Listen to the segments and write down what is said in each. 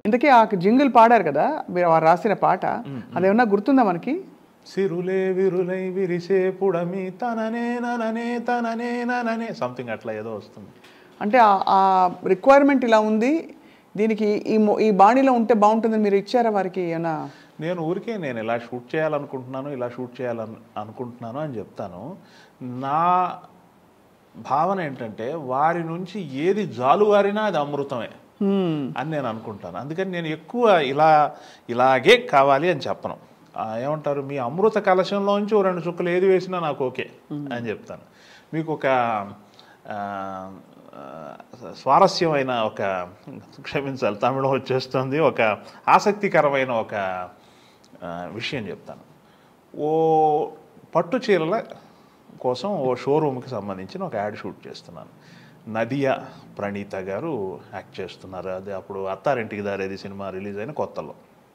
ఇంతకీ ఆ జింగిల్ పాడారు కదా మీరు వారు రాసిన పాట అదేమన్నా గుర్తుందా మనకి సిరులే విరులై విరిసే పుడమి తననే నననే తననే నననే సంథింగ్ అట్లా ఏదో వస్తుంది అంటే ఆ- ఆ రిక్వైర్మెంట్ ఇలా ఉంది దీనికి ఈ మొ- ఈ బాణీలో ఉంటే బాగుంటుందని మీరు ఇచ్చారా వారికి ఏమన్నా నేను ఊరికే నేను ఇలా షూట్ చేయాలనుకుంటున్నాను ఇలా షూట్ చేయాలను అనుకుంటున్నాను అని చెప్తాను నా భావన ఏంటంటే వారి నుంచి ఏది జాలువారినా అది అమృతమే హ్మ్. అని నేను అనుకుంటాను అందుకని నేను ఎక్కువ ఇలా ఇలాగే కావాలి అని చెప్పను ఆ, ఏమంటారు మీ అమృత కలశంలోంచి ఓ రెండు చుక్కలు ఏది వేసినా నాకు ఓకే అని చెప్తాను మీకు ఒక ఆ, ఆ, స్వారస్యమైన ఒక క్షమించాలి తమిళం వచ్చేస్తుంది ఒక ఆసక్తికరమైన ఒక ఆ, విషయం చెప్తాను ఓ పట్టు చీరల కోసం ఓ షోరూమ్కి సంబంధించిన ఒక యాడ్ షూట్ చేస్తున్నాను నదియా ప్రణీత గారు యాక్ట్ చేస్తున్నారు అది అప్పుడు అత్తారింటికి దారేది సినిమా రిలీజ్ అయిన కొత్తలో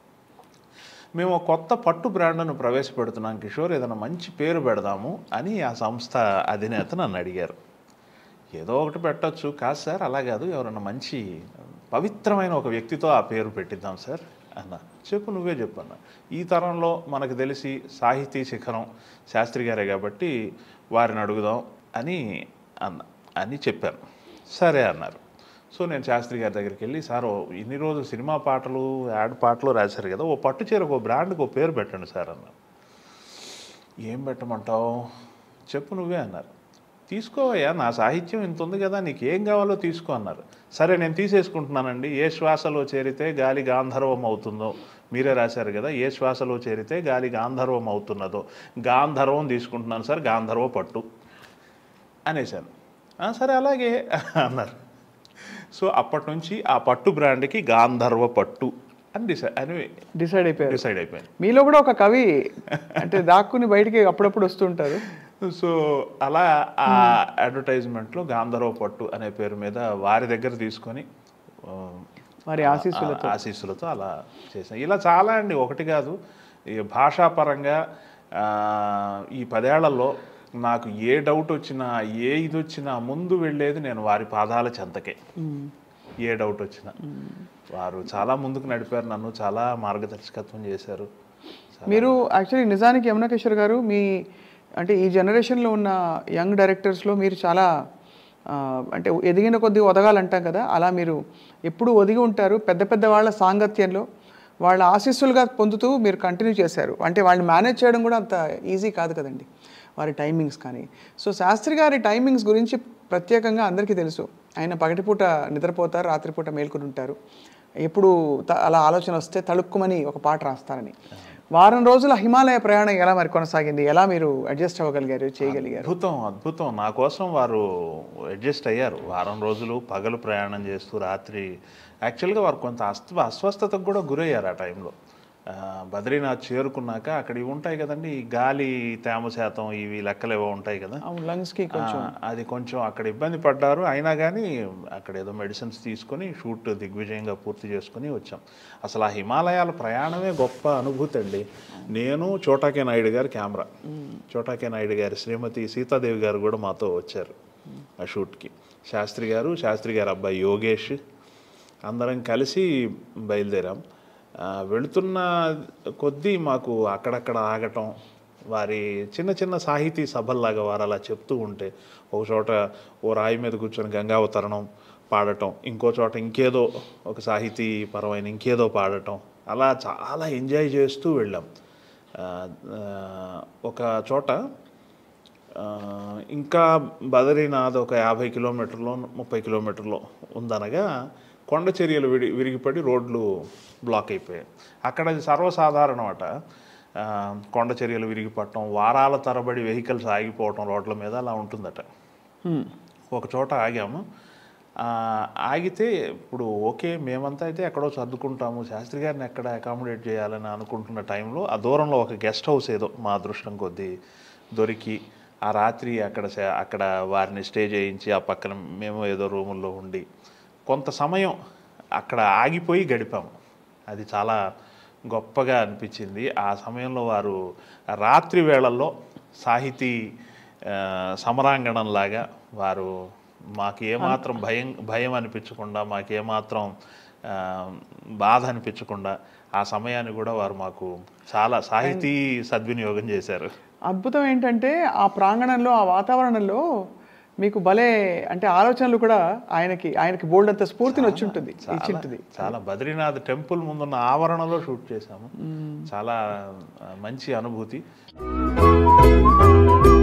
మేము ఒక కొత్త పట్టు బ్రాండ్ను ప్రవేశపెడుతున్నాం కిషోర్ ఏదైనా మంచి పేరు పెడదాము అని ఆ సంస్థ అధినేత నన్ను అడిగారు ఏదో ఒకటి పెట్టొచ్చు కాదు సార్ అలా కాదు ఎవరైనా మంచి పవిత్రమైన ఒక వ్యక్తితో ఆ పేరు పెట్టిద్దాం సార్ అన్న చెప్పు నువ్వే చెప్పు అన్న ఈ తరంలో మనకు తెలిసి సాహితీ శిఖరం శాస్త్రి గారే కాబట్టి వారిని అడుగుదాం అని అన్న అని చెప్పాను సరే అన్నారు సో నేను శాస్త్రి గారి దగ్గరికి వెళ్ళి సార్ ఓ ఇన్ని రోజులు సినిమా పాటలు యాడ్ పాటలు రాశారు కదా ఓ పట్టు చీరకు ఓ బ్రాండ్కి ఓ పేరు పెట్టండి సార్ అన్నారు ఏం పెట్టమంటావు చెప్పు నువ్వే అన్నారు తీసుకోవయ్యా నా సాహిత్యం ఇంత ఉంది కదా నీకు ఏం కావాలో తీసుకో అన్నారు సరే నేను తీసేసుకుంటున్నానండి ఏ శ్వాసలో చేరితే గాలి గాంధర్వం అవుతుందో మీరే రాశారు కదా ఏ శ్వాసలో చేరితే గాలి గాంధర్వం అవుతున్నదో గాంధర్వం తీసుకుంటున్నాను సార్ గాంధర్వ పట్టు అనేసాను "ఆ, సరే అలాగే అన్నారు సో అప్పటి నుంచి ఆ పట్టు బ్రాండ్కి గాంధర్వ పట్టు అని డిసైడ్ అని డిసైడ్ అయిపోయారు డిసైడ్ అయిపోయింది మీలో కూడా ఒక కవి అంటే దాక్కుని బయటికి అప్పుడప్పుడు వస్తుంటారు సో అలా ఆ అడ్వర్టైజ్మెంట్లో గాంధర్వ పట్టు అనే పేరు మీద వారి దగ్గర తీసుకొని ఆ, వారి ఆశీస్సులతో ఆ- ఆశీస్సులతో అలా చేసాం ఇలా చాలా అండి ఒకటి కాదు ఈ భాషాపరంగా ఆ, ఈ పదేళ్లలో నాకు ఏ డౌట్ వచ్చినా ఏ ఇది వచ్చినా ముందు వెళ్ళేది నేను వారి పాదాల చెంతకే ఏ డౌట్ వచ్చినా వారు చాలా ముందుకు నడిపారు నన్ను చాలా మార్గదర్శకత్వం చేశారు మీరు యాక్చువల్లీ నిజానికి యమున కిషోర్ గారు మీ అంటే ఈ జనరేషన్లో ఉన్న యంగ్ డైరెక్టర్స్లో మీరు చాలా ఆ, అంటే ఎదిగిన కొద్దీ ఒదగాలంటాం కదా అలా మీరు ఎప్పుడూ ఒదిగి ఉంటారు పెద్ద పెద్ద వాళ్ళ సాంగత్యంలో వాళ్ళ ఆశీస్సులుగా పొందుతూ మీరు కంటిన్యూ చేశారు అంటే వాళ్ళని మేనేజ్ చేయడం కూడా అంత ఈజీ కాదు కదండి వారి టైమింగ్స్ కానీ సో శాస్త్రి గారి టైమింగ్స్ గురించి ప్రత్యేకంగా అందరికీ తెలుసు ఆయన పగటిపూట నిద్రపోతారు రాత్రిపూట మేల్కొని ఉంటారు ఎప్పుడు త- అలా ఆలోచన వస్తే తళుక్కుమని ఒక పాట రాస్తారని వారం రోజుల హిమాలయ ప్రయాణం ఎలా మరి కొనసాగింది ఎలా మీరు అడ్జస్ట్ అవ్వగలిగారు చేయగలిగారు అద్భుతం అద్భుతం నా కోసం వారు అడ్జస్ట్ అయ్యారు వారం రోజులు పగలు ప్రయాణం చేస్తూ రాత్రి యాక్చువల్గా వారు కొంత అస్వ అస్వస్థతకు కూడా గురయ్యారు ఆ టైంలో ఆ, బద్రీనాథ్ చేరుకున్నాక అక్కడ ఇవి ఉంటాయి కదండి ఈ గాలి తేమ శాతం ఇవి లెక్కలు ఏవో ఉంటాయి కదా అవును లంగ్స్కి కొంచెం ఆ, అది కొంచెం అక్కడ ఇబ్బంది పడ్డారు అయినా కానీ అక్కడ ఏదో మెడిసిన్స్ తీసుకొని షూట్ దిగ్విజయంగా పూర్తి చేసుకుని వచ్చాం అసలు ఆ హిమాలయాల ప్రయాణమే గొప్ప అనుభూతి అండి నేను చోటాకే నాయుడు గారి కెమెరా చోటాకే నాయుడు గారి శ్రీమతి సీతాదేవి గారు కూడా మాతో వచ్చారు ఆ షూట్కి శాస్త్రి గారు శాస్త్రి గారి అబ్బాయి యోగేష్ అందరం కలిసి బయలుదేరాం ఆ, వెళుతున్న కొద్దీ మాకు అక్కడక్కడ ఆగటం వారి చిన్న చిన్న సాహితీ సభల్లాగా వారు అలా చెప్తూ ఉంటే ఒక చోట ఓ రాయి మీద కూర్చొని గంగావతరణం పాడటం ఇంకో చోట ఇంకేదో ఒక సాహితీ పరమైన ఇంకేదో పాడటం అలా చాలా ఎంజాయ్ చేస్తూ వెళ్ళాం ఆ, ఆ, ఒక చోట ఆ, ఇంకా బదరీనాథ్ ఒక యాభై కిలోమీటర్లో ముప్పై కిలోమీటర్లో ఉందనగా కొండ చర్యలు విడి విరిగిపడి రోడ్లు బ్లాక్ అయిపోయాయి అక్కడ అది సర్వసాధారణం అట ఆ, కొండ చర్యలు విరిగిపడటం వారాల తరబడి వెహికల్స్ ఆగిపోవటం రోడ్ల మీద అలా ఉంటుందట హ్మ్. ఒక చోట ఆగాము ఆ, ఆగితే ఇప్పుడు ఓకే మేమంతా అయితే ఎక్కడో సర్దుకుంటాము శాస్త్రి గారిని ఎక్కడ అకామిడేట్ చేయాలని అనుకుంటున్న టైంలో ఆ దూరంలో ఒక గెస్ట్ హౌస్ ఏదో మా అదృష్టం కొద్దీ దొరికి ఆ రాత్రి అక్కడ సే- అక్కడ వారిని స్టే చేయించి ఆ పక్కన మేము ఏదో రూముల్లో ఉండి కొంత సమయం అక్కడ ఆగిపోయి గడిపాము అది చాలా గొప్పగా అనిపించింది ఆ సమయంలో వారు రాత్రి వేళల్లో సాహితీ ఆ, సమరాంగణంలాగా వారు మాకు ఏమాత్రం భయం భయం అనిపించకుండా మాకు ఏమాత్రం ఆ, బాధ అనిపించకుండా ఆ సమయాన్ని కూడా వారు మాకు చాలా సాహితీ సద్వినియోగం చేశారు అద్భుతం ఏంటంటే ఆ ప్రాంగణంలో ఆ వాతావరణంలో మీకు భలే అంటే ఆలోచనలు కూడా ఆయనకి ఆయనకి బోల్డ్ అంత స్ఫూర్తిని వచ్చి ఉంటుంది ఇచ్చి ఉంటుంది చాలా బద్రీనాథ్ టెంపుల్ ముందున్న ఆవరణలో షూట్ చేశాము చాలా ఆ, మంచి అనుభూతి